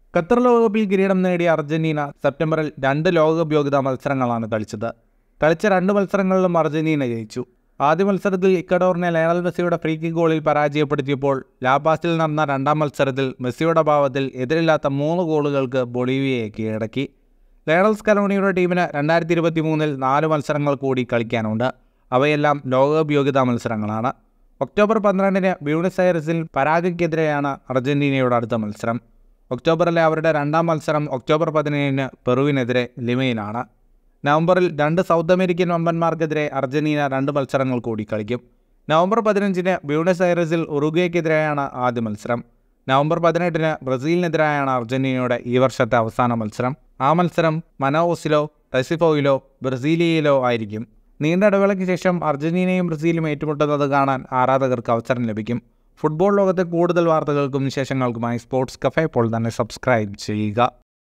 Qatar ലോകകപ്പിൽ കിരീടം നേടിയ അർജന്റീന സെപ്റ്റംബറിൽ രണ്ട് ലോകകപ്പ് യോഗ്യതാ മത്സരങ്ങളാണ് കളിച്ചത് കളിച്ച രണ്ട് മത്സരങ്ങളിലും അർജന്റീന ജയിച്ചു ആദ്യ മത്സരത്തിൽ ഇക്കഡോറിനെ ലയണൽ മെസ്സിയുടെ ഫ്രീ കിക്ക് ഗോളിൽ പരാജയപ്പെടുത്തിയപ്പോൾ ലാപാസിൽ നടന്ന രണ്ടാം മത്സരത്തിൽ മെസ്സിയുടെ ഭാവത്തിൽ എതിരില്ലാത്ത മൂന്ന് ഗോളുകൾക്ക് ബൊളീവിയയെ കീഴടക്കി ലയണൽ സ്കലോണിയുടെ ടീമിന് രണ്ടായിരത്തി ഇരുപത്തി മൂന്നിൽ നാല് മത്സരങ്ങൾ കൂടി കളിക്കാനുണ്ട് അവയെല്ലാം ലോകകപ്പ് യോഗ്യതാ മത്സരങ്ങളാണ് ഒക്ടോബർ പന്ത്രണ്ടിന് ബ്യൂണസ് ഐറസിൽ പരാഗയ്ക്കെതിരെയാണ് അർജന്റീനയുടെ അടുത്ത മത്സരം ഒക്ടോബറിലെ അവരുടെ രണ്ടാം മത്സരം ഒക്ടോബർ പതിനേഴിന് പെറുവിനെതിരെ ലിമയിലാണ് നവംബറിൽ രണ്ട് സൗത്ത് അമേരിക്കൻ വമ്പന്മാർക്കെതിരെ അർജന്റീന രണ്ട് മത്സരങ്ങൾ കൂടി കളിക്കും നവംബർ പതിനഞ്ചിന് ബ്യൂണസ് ഐറസിൽ ഉറുഗ്വേക്കെതിരെയാണ് ആദ്യ മത്സരം നവംബർ പതിനെട്ടിന് ബ്രസീലിനെതിരായാണ് അർജന്റീനയുടെ ഈ വർഷത്തെ അവസാന മത്സരം ആ മത്സരം മനോസിലോ റെസിഫോയിലോ ബ്രസീലിയയിലോ ആയിരിക്കും നീണ്ട ഇടവേളയ്ക്ക് ശേഷം അർജന്റീനയും ബ്രസീലും ഏറ്റുമുട്ടുന്നത് കാണാൻ ആരാധകർക്ക് അവസരം ലഭിക്കും ഫുട്ബോൾ ലോകത്തെ കൂടുതൽ വാർത്തകൾക്കും വിശേഷങ്ങൾക്കുമായി സ്പോർട്സ് കഫേ ഇപ്പോൾ തന്നെ സബ്സ്ക്രൈബ് ചെയ്യുക